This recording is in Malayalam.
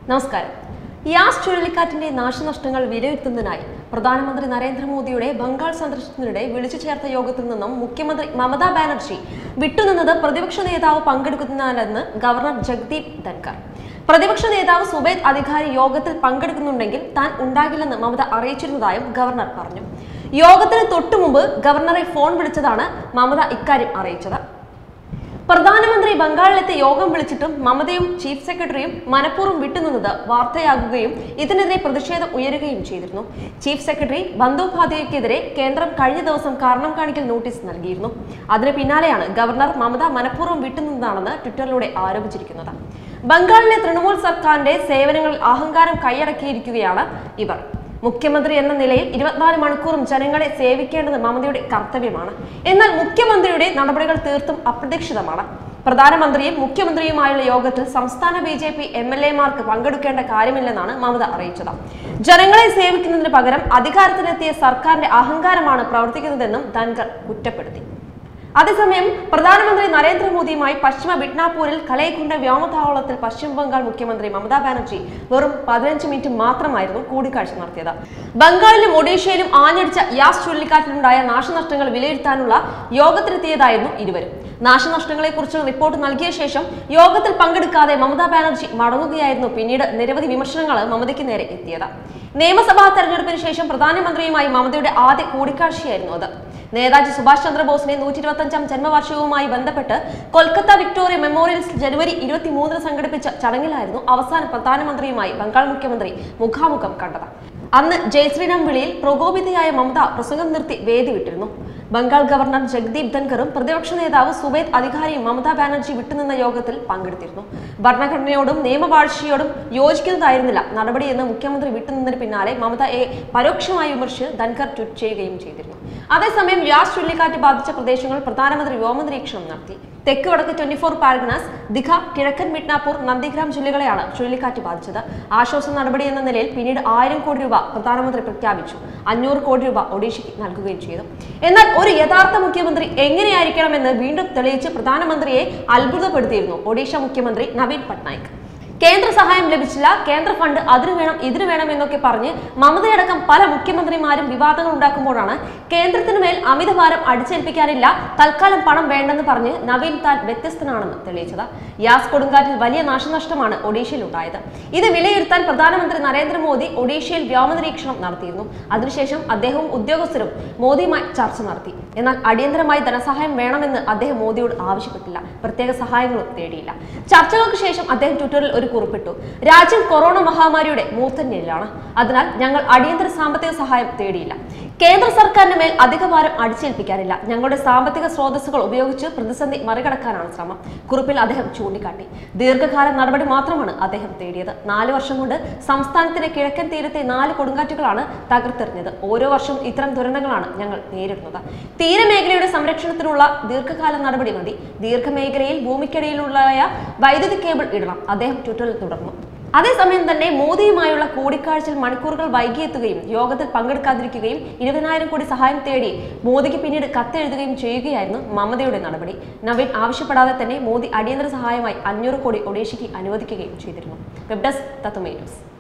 നമസ്കാരം യാസ് ചുഴലിക്കാറ്റിന്റെ നാശനഷ്ടങ്ങൾ വിലയിരുത്തുന്നതിനായി പ്രധാനമന്ത്രി നരേന്ദ്രമോദിയുടെ ബംഗാൾ സന്ദർശനത്തിനിടെ വിളിച്ചു ചേർത്ത യോഗത്തിൽ നിന്നും മുഖ്യമന്ത്രി മമതാ ബാനർജി വിട്ടുനിന്നത് പ്രതിപക്ഷ നേതാവ് പങ്കെടുക്കുന്നതിനാലെന്ന് ഗവർണർ ജഗ്ദീപ് ധൻകർ പ്രതിപക്ഷ നേതാവ് സുബേദ് അധികാരി യോഗത്തിൽ പങ്കെടുക്കുന്നുണ്ടെങ്കിൽ താൻ ഉണ്ടാകില്ലെന്ന് മമത അറിയിച്ചിരുന്നതായും ഗവർണർ പറഞ്ഞു യോഗത്തിന് തൊട്ടുമുമ്പ് ഗവർണറെ ഫോൺ വിളിച്ചതാണ് മമത ഇക്കാര്യം അറിയിച്ചത് പ്രധാനമന്ത്രി ബംഗാളിലെത്തി യോഗം വിളിച്ചിട്ടും മമതയും ചീഫ് സെക്രട്ടറിയും മനഃപൂർവ്വം വിട്ടുനിന്നത് വാർത്തയാകുകയും ഇതിനെതിരെ പ്രതിഷേധം ഉയരുകയും ചെയ്തിരുന്നു ചീഫ് സെക്രട്ടറി ബന്ദോപാധ്യായക്കെതിരെ കേന്ദ്രം കഴിഞ്ഞ ദിവസം കാരണം കാണിക്കൽ നോട്ടീസ് നൽകിയിരുന്നു അതിന് പിന്നാലെയാണ് ഗവർണർ മമത മനഃപൂർവ്വം വിട്ടുനിന്നതാണെന്ന് ട്വിറ്ററിലൂടെ ആരോപിച്ചിരിക്കുന്നത് ബംഗാളിലെ തൃണമൂൽ സർക്കാരിന്റെ സേവനങ്ങളിൽ അഹങ്കാരം കൈയടക്കിയിരിക്കുകയാണ് ഇവർ മുഖ്യമന്ത്രി എന്ന നിലയിൽ ഇരുപത്തിനാല് മണിക്കൂറും ജനങ്ങളെ സേവിക്കേണ്ടത് മമതയുടെ കർത്തവ്യമാണ് എന്നാൽ മുഖ്യമന്ത്രിയുടെ നടപടികൾ തീർത്തും അപ്രതീക്ഷിതമാണ് പ്രധാനമന്ത്രിയും മുഖ്യമന്ത്രിയുമായുള്ള യോഗത്തിൽ സംസ്ഥാന B J P M L എമാർക്ക് പങ്കെടുക്കേണ്ട കാര്യമില്ലെന്നാണ് മമത അറിയിച്ചത് ജനങ്ങളെ സേവിക്കുന്നതിന് പകരം അധികാരത്തിലെത്തിയ സർക്കാരിന്റെ അഹങ്കാരമാണ് പ്രവർത്തിക്കുന്നതെന്നും ധൻകർ കുറ്റപ്പെടുത്തി അതേസമയം പ്രധാനമന്ത്രി നരേന്ദ്രമോദിയുമായി പശ്ചിമ ബിഡ്നാപൂരിൽ കലൈക്കുണ്ട വ്യോമതാവളത്തിൽ പശ്ചിമ ബംഗാൾ മുഖ്യമന്ത്രി മമതാ ബാനർജി വെറും പതിനഞ്ച് മിനിറ്റ് മാത്രമായിരുന്നു കൂടിക്കാഴ്ച നടത്തിയത് ബംഗാളിലും ഒഡീഷയിലും ആഞ്ഞടിച്ച യാസ് ചുഴലിക്കാറ്റിലുണ്ടായ നാശനഷ്ടങ്ങൾ വിലയിരുത്താനുള്ള യോഗത്തിലെത്തിയതായിരുന്നു ഇരുവരും നാശനഷ്ടങ്ങളെക്കുറിച്ച് റിപ്പോർട്ട് നൽകിയ ശേഷം യോഗത്തിൽ പങ്കെടുക്കാതെ മമതാ ബാനർജി മടങ്ങുകയായിരുന്നു പിന്നീട് നിരവധി വിമർശനങ്ങൾ മമതയ്ക്ക് നേരെ എത്തിയത് നിയമസഭാ തെരഞ്ഞെടുപ്പിന് ശേഷം പ്രധാനമന്ത്രിയുമായി മമതയുടെ ആദ്യ കൂടിക്കാഴ്ചയായിരുന്നു അത് നേതാജി സുഭാഷ് ചന്ദ്രബോസിന്റെ നൂറ്റി ഇരുപത്തഞ്ചാം ജന്മവാർഷികവുമായി ബന്ധപ്പെട്ട് കൊൽക്കത്ത വിക്ടോറിയ മെമ്മോറിയൽ ജനുവരി ഇരുപത്തി മൂന്നിന് സംഘടിപ്പിച്ച ചടങ്ങിലായിരുന്നു അവസാനം പ്രധാനമന്ത്രിയുമായി ബംഗാൾ മുഖ്യമന്ത്രി മുഖാമുഖം കണ്ടത് അന്ന് ജയശ്രീറാം വിളിയിൽ പ്രകോപിതയായ മമത പ്രസംഗം നിർത്തി വേദി വിട്ടിരുന്നു ബംഗാൾ ഗവർണർ ജഗ്ദീപ് ധൻഖറും പ്രതിപക്ഷ നേതാവ് സുബേദ് അധികാരിയും മമതാ ബാനർജി വിട്ടുനിന്ന യോഗത്തിൽ പങ്കെടുത്തിരുന്നു ഭരണഘടനയോടും നിയമവാഴ്ചയോടും യോജിക്കുന്നതായിരുന്നില്ല നടപടിയെന്ന് മുഖ്യമന്ത്രി വിട്ടുനിന്നതിന് പിന്നാലെ മമതയെ പരോക്ഷമായി വിമർശിച്ച് ധൻഖർ ട്വീറ്റ് ചെയ്യുകയും ചെയ്തിരുന്നു അതേസമയം യാസ് ചുഴലിക്കാറ്റ് ബാധിച്ച പ്രദേശങ്ങൾ പ്രധാനമന്ത്രി വ്യോമനിരീക്ഷണം നടത്തി തെക്ക് വടക്ക് ട്വന്റി ഫോർ പാരഗനാസ് ദിഘ കിഴക്കൻ മിഡ്നാപൂർ നന്ദിഗ്രാം ജില്ലകളെയാണ് ചുഴലിക്കാറ്റ് ബാധിച്ചത് ആശ്വാസ നടപടി എന്ന നിലയിൽ പിന്നീട് ആയിരം കോടി രൂപ പ്രധാനമന്ത്രി പ്രഖ്യാപിച്ചു അഞ്ഞൂറ് കോടി രൂപ ഒഡീഷയ്ക്ക് നൽകുകയും ചെയ്തു എന്നാൽ ഒരു യഥാർത്ഥ മുഖ്യമന്ത്രി എങ്ങനെയായിരിക്കണമെന്ന് വീണ്ടും തെളിയിച്ച് പ്രധാനമന്ത്രിയെ അത്ഭുതപ്പെടുത്തിയിരുന്നു ഒഡീഷ മുഖ്യമന്ത്രി നവീൻ പട്നായിക് കേന്ദ്ര സഹായം ലഭിച്ചില്ല കേന്ദ്ര ഫണ്ട് അതിന് വേണം ഇതിന് വേണം എന്നൊക്കെ പറഞ്ഞ് മമതയടക്കം പല മുഖ്യമന്ത്രിമാരും വിവാദങ്ങൾ ഉണ്ടാക്കുമ്പോഴാണ് കേന്ദ്രത്തിന് മേൽ അമിതഭാരം അടിച്ചേൽപ്പിക്കാനില്ല തൽക്കാലം പണം വേണ്ടെന്ന് പറഞ്ഞ് നവീൻ താൻ വ്യത്യസ്തനാണെന്ന് തെളിയിച്ചത് യാസ് കൊടുങ്കാറ്റിൽ വലിയ നാശനഷ്ടമാണ് ഒഡീഷയിൽ ഉണ്ടായത് ഇത് വിലയിരുത്താൻ പ്രധാനമന്ത്രി നരേന്ദ്രമോദി ഒഡീഷയിൽ വ്യോമനിരീക്ഷണം നടത്തിയിരുന്നു അതിനുശേഷം അദ്ദേഹവും ഉദ്യോഗസ്ഥരും മോദിയുമായി ചർച്ച നടത്തി എന്നാൽ അടിയന്തരമായി ധനസഹായം വേണമെന്ന് അദ്ദേഹം മോദിയോട് ആവശ്യപ്പെട്ടില്ല പ്രത്യേക സഹായങ്ങളും തേടിയില്ല ചർച്ചകൾക്ക് ശേഷം അദ്ദേഹം ട്വിറ്ററിൽ ഒരു കുറിപ്പിട്ടു രാജ്യം കൊറോണ മഹാമാരിയുടെ മൂർധന്യയിലാണ് അതിനാൽ ഞങ്ങൾ അടിയന്തര സാമ്പത്തിക സഹായം തേടിയില്ല കേന്ദ്ര സർക്കാരിന് മേൽ അധികഭാരം അടിച്ചേൽപ്പിക്കാനില്ല ഞങ്ങളുടെ സാമ്പത്തിക സ്രോതസ്സുകൾ ഉപയോഗിച്ച് പ്രതിസന്ധി മറികടക്കാനാണ് ശ്രമം കുറിപ്പിൽ അദ്ദേഹം ചൂണ്ടിക്കാട്ടി ദീർഘകാല നടപടി മാത്രമാണ് അദ്ദേഹം തേടിയത് നാല് വർഷം കൊണ്ട് സംസ്ഥാനത്തിന്റെ കിഴക്കൻ തീരത്തെ നാല് കൊടുങ്കാറ്റുകളാണ് തകർത്തെറിഞ്ഞത് ഓരോ വർഷവും ഇത്തരം ദുരന്തങ്ങളാണ് ഞങ്ങൾ നേരിടുന്നത് തീരമേഖലയുടെ സംരക്ഷണത്തിനുള്ള ദീർഘകാല നടപടി മതി ദീർഘമേഖലയിൽ ഭൂമിക്കടിയിലുള്ളതായ വൈദ്യുതി കേബിൾ ഇടണം അദ്ദേഹം ട്വിറ്ററിൽ തുടർന്നു അതേസമയം തന്നെ മോദിയുമായുള്ള കൂടിക്കാഴ്ചയിൽ മണിക്കൂറുകൾ വൈകിയെത്തുകയും യോഗത്തിൽ പങ്കെടുക്കാതിരിക്കുകയും ഇരുപതിനായിരം കോടി സഹായം തേടി മോദിക്ക് പിന്നീട് കത്തെഴുതുകയും ചെയ്യുകയായിരുന്നു മമതയുടെ നടപടി നവീൻ ആവശ്യപ്പെടാതെ തന്നെ മോദി അടിയന്തര സഹായമായി അഞ്ഞൂറ് കോടി ഒഡീഷയ്ക്ക് അനുവദിക്കുകയും ചെയ്തിരുന്നു വെബ് ഡെസ്ക് തത്തുമേ ന്യൂസ്